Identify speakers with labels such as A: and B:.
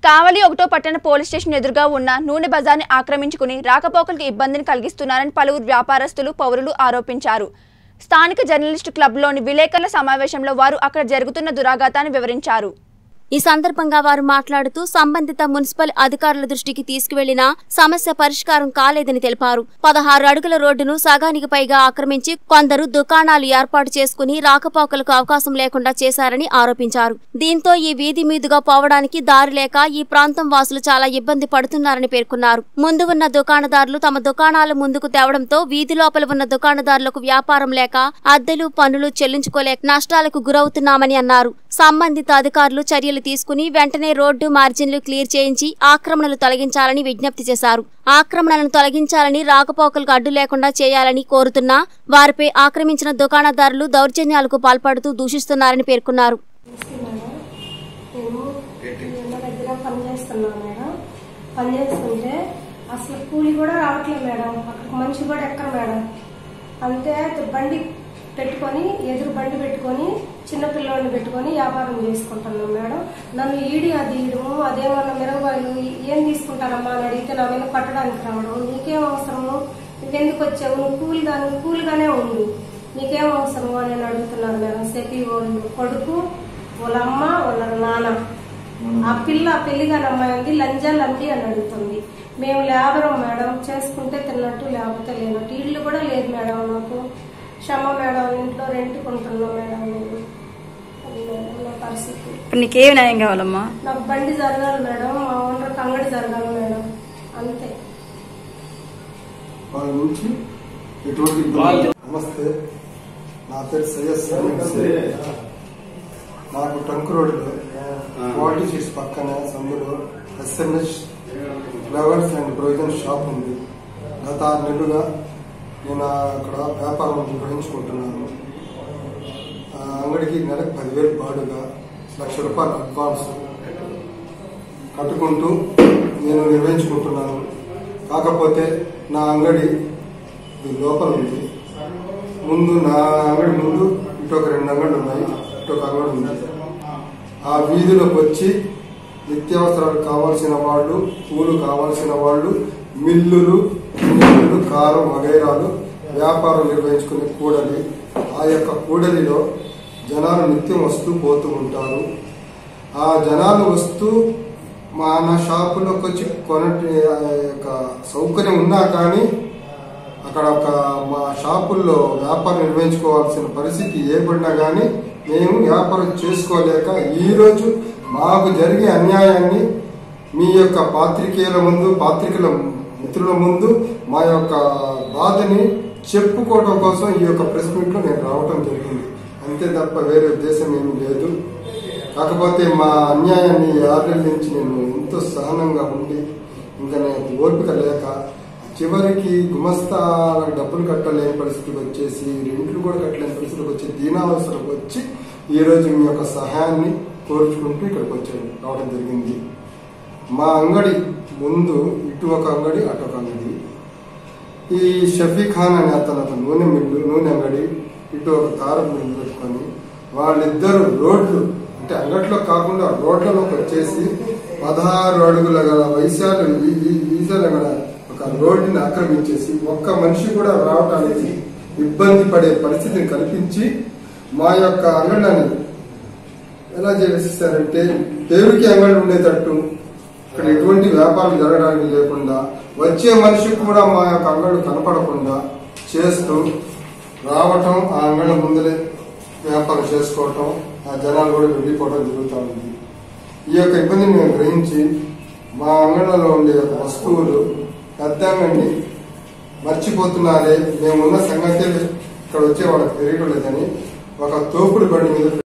A: కావలి ఒకటో పట్టణ police station ఎదురుగా ఉన్న నూనె బజార్ని ఆక్రమించుకుని రాకపోకలకు ఇబ్బందిని కలిగిస్తున్నారని పలువురు వ్యాపారస్తులు పౌరులు ఆరోపించారు స్థానిక జర్నలిస్టు క్లబ్లోని విలేకరుల సమావేశంలో వారు అక్కడ జరుగుతున్న దురాఘాతాన్ని వివరించారు
B: ఈ సందర్భంగా వారు మాట్లాడుతూ సంబంధిత మున్సిపల్ అధికారుల దృష్టికి తీసుకువెళ్లినా సమస్య పరిష్కారం కాలేదని తెలిపారు పదహారు అడుగుల రోడ్డును సగానికి పైగా ఆక్రమించి కొందరు దుకాణాలు ఏర్పాటు చేసుకుని రాకపోకలకు అవకాశం లేకుండా చేశారని ఆరోపించారు దీంతో ఈ వీధి మీదుగా పోవడానికి దారి లేక ఈ ప్రాంతం వాసులు చాలా ఇబ్బంది పడుతున్నారని పేర్కొన్నారు ముందు ఉన్న దుకాణదారులు తమ దుకాణాల ముందుకు తేవడంతో వీధి లోపల ఉన్న దుకాణదారులకు వ్యాపారం లేక అద్దెలు పన్నులు చెల్లించుకోలేక నష్టాలకు గురవుతున్నామని అన్నారు సంబంధిత అధికారులు చర్యలు తీసుకుని వెంటనే రోడ్డు మార్జిన్లు క్లియర్ చేయించి ఆక్రమణలు తొలగించాలని విజ్ఞప్తి చేశారు ఆక్రమణలను తొలగించాలని రాకపోకలకు అడ్డు లేకుండా చేయాలని కోరుతున్నా వారిపై ఆక్రమించిన దుకాణదారులు దౌర్జన్యాలకు పాల్పడుతూ దూషిస్తున్నారని పేర్కొన్నారు
C: నేను ఇళ్ళ దగ్గర పని చేస్తున్నాను మేడం పని చేస్తుంటే అసలు కూలి కూడా రావట్లేదు మేడం అక్కడికి మనిషి కూడా ఎక్కరు మేడం అంతే బండి పెట్టుకొని ఎదురు బండి పెట్టుకొని చిన్న పిల్లోడిని పెట్టుకొని వ్యాపారం చేసుకుంటున్నాం మేడం నన్ను ఈడి అది ఇయడము అదేమన్నా మిరగాయలు ఏం తీసుకుంటారమ్మా అని అడిగితే నా మీద కట్టడానికి రావడం నీకేం అవసరము నువ్వెందుకు వచ్చావు నువ్వు కూలి దాని కూలిగానే ఉండు నీకేం అవసరము అని నేను అడుగుతున్నారు మేడం సెపి వాళ్ళు కొడుకు వాళ్ళ అమ్మ వాళ్ళ నాన్న ఆ పిల్ల పెళ్లిగాని అమ్మాయి ఉంది లంజా లండి అని అడుగుతుంది మేము లేబరం మేడం చేసుకుంటే తిన్నట్టు లేకపోతే లేనట్టు ఇల్లు కూడా లేదు మేడం నాకు క్షమ మేడం ఇంట్లో రెంట్ కొంటున్నాం మేడం నేను అది మేడం నా పరిస్థితి
D: ఇప్పుడు నీకేం న్యాయం కావాలమ్మా
C: నాకు బండి జరగాలి మేడం మా ఓనర్కి అంగడి జరగాలి మేడం అంతే
E: వాళ్ళ నుంచి ఎటువంటి ఇబ్బంది నమస్తే నా పేరు సయ్యద్ సమీర్ సేన్. నాకు టంక్ రోడ్లో క్వాలిటీ సీట్స్ పక్కన సందులో SMS flowers and provision shop ఉంది గత ఆరు నెలలుగా నేను అక్కడ వ్యాపారం నిర్వహించుకుంటున్నాను ఆ అంగడికి నెలకు పదివేలు బాడుగా లక్ష రూపాయలు అడ్వాన్స్ కట్టుకుంటూ నేను నిర్వహించుకుంటున్నాను కాకపోతే నా అంగడి ఈ లోపల ఉంది ముందు నా అంగడి ముందు ఇటు ఒక రెండు అంగళ్ళు ఉన్నాయి ఇటు ఒక అంగడి ఉంది ఆ వీధిలోకి వచ్చి నిత్యావసరాలు కావాల్సిన వాళ్ళు పూలు కావాల్సిన వాళ్ళు మిల్లులు మిల్లులు కారం వగైరాలు వ్యాపారం నిర్వహించుకునే కూడలి ఆ యొక్క కూడలిలో జనాలు నిత్యం వస్తూ పోతూ ఉంటారు ఆ జనాలు వస్తూ మా నా షాపులోకి వచ్చి కొనటి ఆ యొక్క సౌకర్యం ఉన్నా కానీ అక్కడ ఒక మా షాపుల్లో వ్యాపారం నిర్వహించుకోవాల్సిన పరిస్థితి ఏర్పడినా కానీ మేము వ్యాపారం చేసుకోలేక ఈరోజు మాకు జరిగే అన్యాయాన్ని మీ యొక్క పాత్రికేయుల ముందు పాత్రికల మిత్రుల ముందు మా యొక్క బాధని చెప్పుకోవడం కోసం ఈ యొక్క ప్రెస్ మీట్లో నేను రావటం జరిగింది అంతే తప్ప వేరే ఉద్దేశం ఏమీ లేదు కాకపోతే మా అన్యాయాన్ని ఆర్డర్ నుంచి నేను ఎంతో సహనంగా ఉండి ఇంకా నాకు ఓపిక లేక చివరికి గుమస్తాలకు డబ్బులు కట్టలేని పరిస్థితికి వచ్చేసి రెంట్లు కూడా కట్టలేని పరిస్థితికి వచ్చి దీనావసరకు వచ్చి ఈ రోజు మీ యొక్క సహాయాన్ని కోరుచుకుంటూ ఇక్కడికి వచ్చాను రావడం జరిగింది మా అంగడి ముందు ఇటు ఒక అంగడి అటు ఒక అంగడి ఈ షఫీ ఖాన్ అనే అతను అతను నూనె మిల్లు నూనె అంగడి ఇటు ఒక కారం మిల్లు పెట్టుకొని వాళ్ళిద్దరు రోడ్లు అంటే అంగట్లో కాకుండా రోడ్లలోకి వచ్చేసి పదహారు అడుగుల గల వైశాలు వీసాల గల ఒక రోడ్డుని ఆక్రమించేసి ఒక్క మనిషి కూడా రావటానికి ఇబ్బంది పడే పరిస్థితిని కల్పించి మా యొక్క అంగళ్ళని ఎలా చేసిస్తారంటే దేవుడికి అంగడి ఉండేటట్టు ఇక్కడ ఎటువంటి వ్యాపారం జరగడానికి లేకుండా వచ్చే మనిషికి కూడా మా యొక్క అంగళ్ళు కనపడకుండా చేస్తూ రావటం ఆ అంగళ్ళ ముందరే వ్యాపారం చేసుకోవటం ఆ జనాలు కూడా వెళ్ళిపోవడం జరుగుతూ ఉంది ఈ యొక్క ఇబ్బందిని మేము గ్రహించి మా అంగళ్ళలో ఉండే యొక్క వస్తువులు పెద్దంగండి మర్చిపోతున్నారే మేమున్న సంగతి ఇక్కడ వచ్చే వాళ్ళకి తెలియడం లేదని ఒక తోపుడు బండి మీద